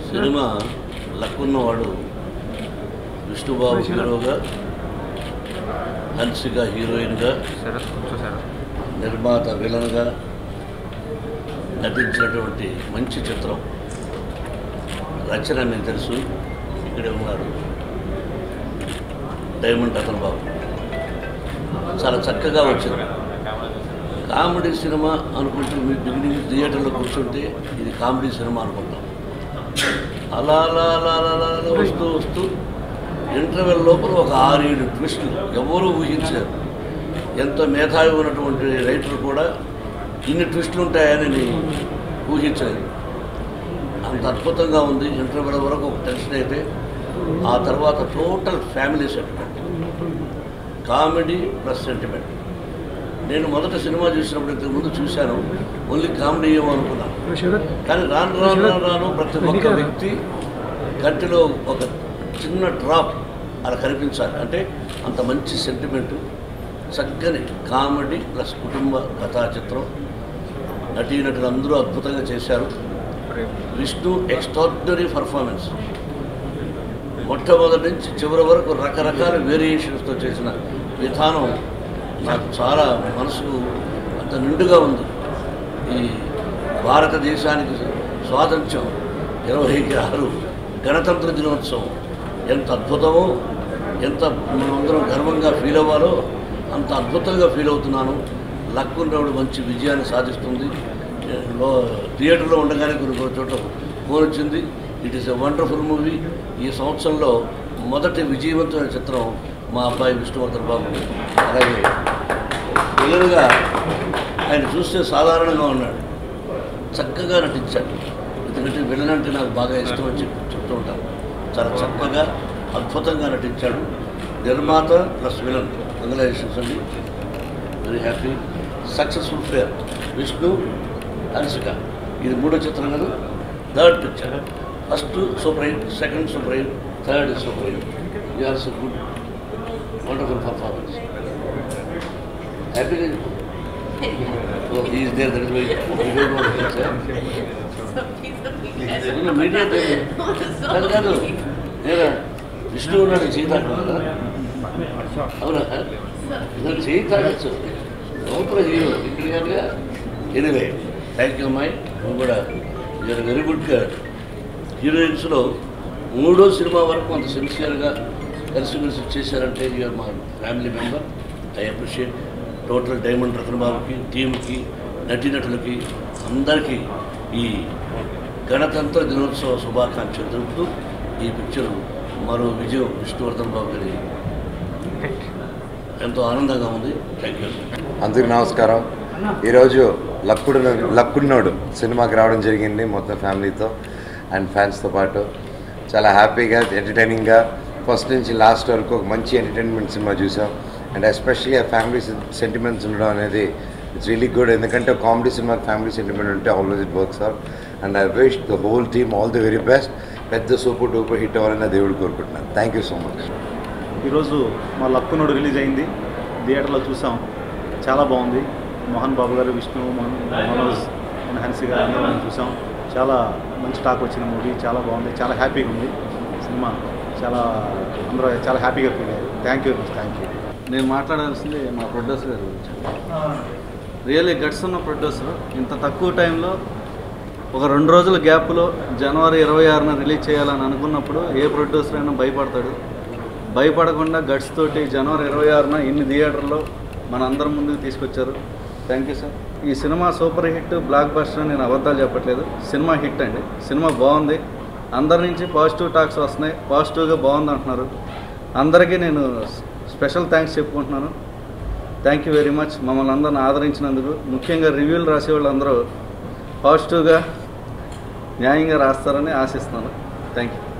cinema లక్కున్నవాడు Vishnubabu హీరోగా హన్సిక హీరోయిన్గా శరత్ కొంచెం శరత్ నిర్మాత విలన్గా నటించినటువంటి మంచి చిత్రం రచన మీకు తెలుసు ఇక్కడే ఉన్నారు డైమండ్ అతను బాబు చాలా చక్కగా వచ్చింది కామెడీ సినిమా అనుకుంటే మీ బిగినింగ్ థియేటర్లో కూర్చుంటే ఇది కామెడీ సినిమా అనుకుంటాం అలా అలా అలా అలా అలా అలా వస్తూ వస్తూ ఇంటర్వెల్ లోపల ఒక ఆరేడు ట్విస్టులు ఎవరూ ఊహించారు ఎంత మేధావి ఉన్నటువంటి రైటర్ కూడా ఇన్ని ట్విస్టులు ఉంటాయని నేను ఊహించలేదు అంత అద్భుతంగా ఉంది ఇంటర్వెల్ వరకు ఒక టెన్షన్ అయితే ఆ తర్వాత total family sentiment comedy plus sentiment నేను మొదట సినిమా చూసినప్పుడు ఇంతకు ముందు చూశాను ఓన్లీ కామెడీ ఏమో అనుకున్నాను కానీ రాను రాను రాను రాను ప్రతి ఒక్క వ్యక్తి కంటిలో ఒక చిన్న డ్రాప్ అలా కనిపించాలి అంటే అంత మంచి సెంటిమెంట్ చక్కని కామెడీ ప్లస్ కుటుంబ కథా చిత్రం నటీనటులు అందరూ అద్భుతంగా చేశారు విష్ణు ఎక్స్ట్రాడినరీ పర్ఫార్మెన్స్ మొట్టమొదటి నుంచి చివరి వరకు రకరకాల వేరియేషన్స్తో చేసిన విధానం నాకు చాలా మనసుకు అంత నిండుగా ఉంది ఈ భారతదేశానికి స్వాతంత్ర్యం ఇరవై ఆరు గణతంత్ర దినోత్సవం ఎంత అద్భుతమో ఎంత మనందరం గర్వంగా ఫీల్ అవ్వాలో అంత అద్భుతంగా ఫీల్ అవుతున్నాను లక్కున్నవాడు మంచి విజయాన్ని సాధిస్తుంది లో థియేటర్లో ఉండగానే కొన్ని కొన్ని చోట్ల ఫోన్ వచ్చింది it is a wonderful movie ఈ సంవత్సరంలో మొదటి విజయవంతమైన చిత్రం మా అబ్బాయి విష్ణువర్ధన్ బాబు అలాగే పిల్లలుగా ఆయన చూస్తే సాధారణంగా ఉన్నాడు చక్కగా నటించాడు ఎందుకంటే విలన్ అంటే నాకు బాగా ఇష్టం అని చెప్పి చెప్తూ ఉంటాను చాలా చక్కగా అద్భుతంగా నటించాడు నిర్మాత ప్లస్ విలన్ కంగ్రాచులేషన్స్ అండి very happy successful fair Vishnu Hansika ఇది మూడో చిత్రం కదా third picture first super hit second super hit third super hit you are so good wonderful performance హ్యాపీగా చెప్పు ఈజ్ దేర్ దట్ మీడియా కాదు కాదు నేరా విష్ణు ఉన్నాడు చేయి తాగడం అవునా ఇద్దరు చేయి తాగచ్చు లోపల హీరో ఇక్కడ కనుక ఎనివే థ్యాంక్ యూ అమ్మాయి నువ్వు కూడా యూఆర్ వెరీ గుడ్ గర్ల్ హీరోయిన్స్లో మూడో సినిమా వరకు అంత సిన్సియర్గా కలిసిమెలిసి చేశారంటే యూఆర్ మా family member I appreciate total diamond రత్నబాబుకి టీంకి నటీనటులకి అందరికీ ఈ గణతంత్ర దినోత్సవ శుభాకాంక్షలు తెలుపుతూ ఈ పిక్చర్ మరో విజయం విష్ణువర్ధన్ బాబు గారి ఎంతో ఆనందంగా ఉంది థ్యాంక్ యూ అందరికి నమస్కారం ఈరోజు లక్కుడు లక్కున్నోడు సినిమాకి రావడం జరిగింది మొత్తం ఫ్యామిలీతో అండ్ ఫ్యాన్స్తో పాటు చాలా హ్యాపీగా ఎంటర్టైనింగ్గా ఫస్ట్ నుంచి లాస్ట్ వరకు ఒక మంచి ఎంటర్టైన్మెంట్ సినిమా చూసాం అండ్ ఎస్పెషల్లీ ఫ్యామిలీ సెంటిమెంట్స్ ఉండడం అనేది ఇట్స్ రియలీ గుడ్ ఎందుకంటే కామెడీ సినిమాకి ఫ్యామిలీ సెంటిమెంట్ ఉంటే always it works out and I wish the whole team all the very best పెద్ద సూపర్ డూపర్ హిట్ అవ్వాలని దేవుడు కోరుకుంటున్నాను థ్యాంక్ యూ సో మచ్ ఈరోజు మా లక్కునుడు రిలీజ్ అయింది థియేటర్లో చూసాం చాలా బాగుంది మోహన్ బాబు గారు విష్ణు మోహన్ మనోజ్ అండ్ హన్సి గారు అందరం చూసాం చాలా మంచి టాక్ వచ్చిన మూవీ చాలా బాగుంది చాలా హ్యాపీగా ఉంది సినిమా చాలా అందరూ చాలా హ్యాపీగా ఫీల్ అయ్యారు థ్యాంక్ యూ థ్యాంక్ యూ నేను మాట్లాడాల్సింది మా ప్రొడ్యూసర్ గారి గురించి రియల్లీ గట్స్ ఉన్న ప్రొడ్యూసర్ ఇంత తక్కువ టైంలో ఒక రెండు రోజుల గ్యాప్లో జనవరి ఇరవై ఆరున రిలీజ్ చేయాలని అనుకున్నప్పుడు ఏ ప్రొడ్యూసర్ అయినా భయపడతాడు భయపడకుండా గట్స్ తోటి జనవరి ఇరవై ఆరున ఇన్ని థియేటర్లో మన అందరం ముందుకు తీసుకొచ్చారు థ్యాంక్ యూ సార్ ఈ సినిమా సూపర్ హిట్ బ్లాక్ బస్టర్ అని నేను అబద్ధాలు చెప్పట్లేదు సినిమా హిట్ అండి సినిమా బాగుంది అందరి నుంచి పాజిటివ్ టాక్స్ వస్తున్నాయి పాజిటివ్గా బాగుంది అంటున్నారు అందరికీ నేను స్పెషల్ థ్యాంక్స్ చెప్పుకుంటున్నాను థ్యాంక్ యూ వెరీ మచ్ మమ్మల్ని అందరిని ఆదరించినందుకు ముఖ్యంగా రివ్యూలు రాసే వాళ్ళందరూ పాజిటివ్గా న్యాయంగా రాస్తారని ఆశిస్తున్నాను థ్యాంక్ యూ